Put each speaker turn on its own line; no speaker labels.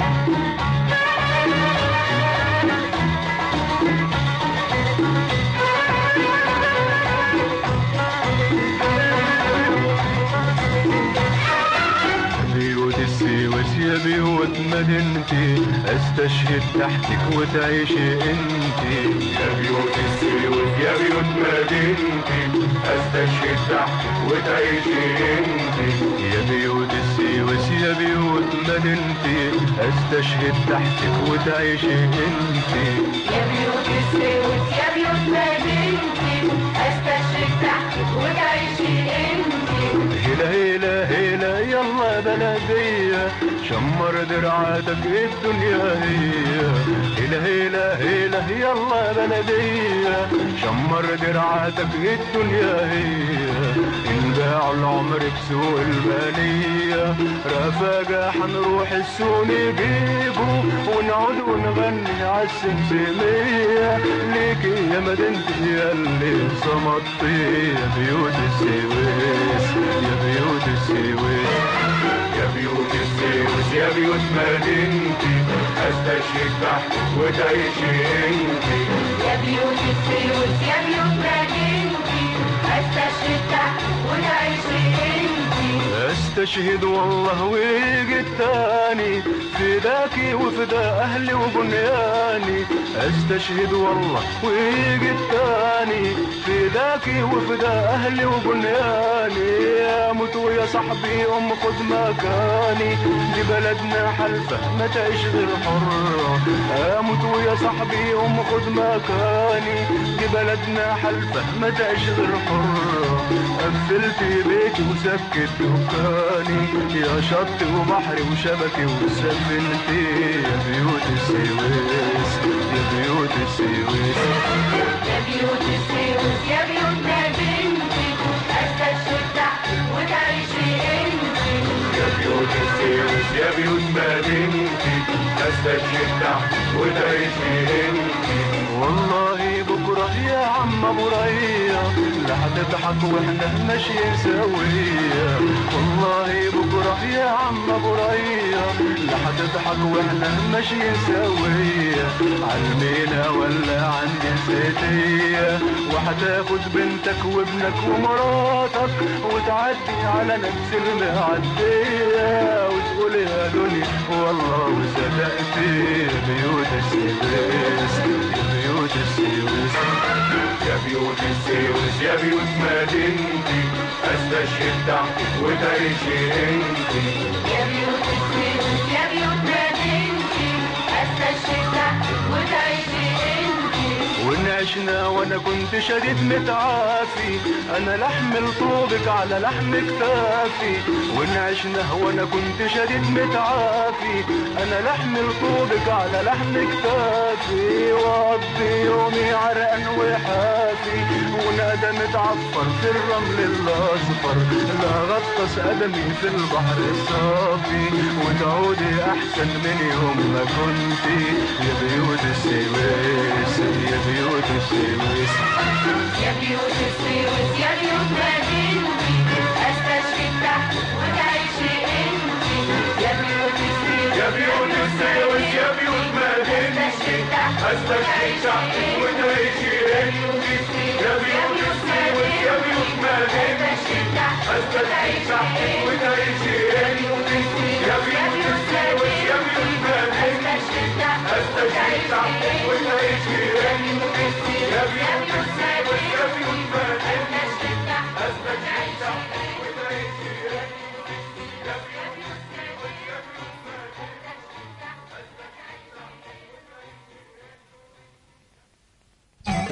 بيوت السويس يا بيوت مدينتي استشهد تحتك وتعيشي انتي
يا بيوت السويس يا بيوت مدينتي استشهد تحتك وتعيشي انتي
يا بيوت السويس يا بيوت مدينتي استشهد تحتك وتعيشي انتي
يا بيوت السويس يا بيوت مدينتي استشرق تحتك وتعيشي انتي
هلا هلا هلا يلا بلدية شمر درعاتك الدنيا هي هلا هلا هلا يلا بلدية شمر درعاتك الدنيا هي انباع العمر بسوق البلية رفاقة حنروح السوق نجيبه ونقعد ونغني عالسمسمية ليكي يا مدينتي يا اللي صمتي يا بيوت السويس يا بيوت السويس
يا بيوت السويس يا بيوت مدينتي استشهد تحتك وتعيشي انتي
يا بيوت السويس يا بيوت مدينتي استشرق تحتك وتعيشي انتي
استشهد والله ويجي التاني فداكي وفدا اهلي وبنياني استشهد والله ويجي التاني فداكي وفدا اهلي وبنياني اموت ويا صاحبي ام خد مكاني دي بلدنا حلفه ما تعيش غير حره اموت ويا صاحبي ام خد مكاني دي بلدنا حلفه ما تعيش غير حره قفلت بيتي وسكت دكاني يا شط وبحري وشبكي وسفنتي يا بيوت السويس يا بيوت السويس
يا بيوت السويس يا بيوت مدينتي استشرق تحتك وتعيشي انتي
يا بيوت السويس يا بيوت مدينتي استشهد تحتك وتعيشي انتي
والله بكرة يا عم ابو ريا لا هتضحك واحنا ماشيين سوية والله بكرة يا عم ابو ريا لا هتضحك واحنا ماشيين سوية عالمينا ولا عند الزيتية وهتاخد بنتك وابنك ومراتك وتعدي على نفس المعدية وتقول يا دنيا والله وصدقتي يا بيوت السويس يا بيوت السويس
يا بيوت السويس يا بيوت مدينتي استشهد تحتك وتعيشي انتي
يا بيوت السويس يا بيوت مدينتي استشرق تحتك وتعيشي انتي
وان عشنا وانا كنت شديد متعافي انا لحم طوبك على لحم كتافي وان عشنا وانا كنت شديد متعافي انا لحم طوبك على لحم كتافي واقضي يومي عرقان وحافي ونادى متعفر في الرمل الاصفر لا غطس قدمي في البحر الصافي وتعودي احسن من يوم ما كنتي يا بيوت السويس يا بيوت السويس
يا بيوت السويس يا بيوت مدينتي استشرق تحتك وتعيشي انتي يا بيوت السويس
يا بيوت السويس يا بيوت مدينتي
استشرق تحتك
استشهد تحتك وتعيشي انتي يا بيوت السويس يا بيوت مدينتي استشهد تحتك وتعيشي انتي يا بيوت السويس يا بيوت مدينتي استشهد تحتك وتعيشي انتي يا بيوت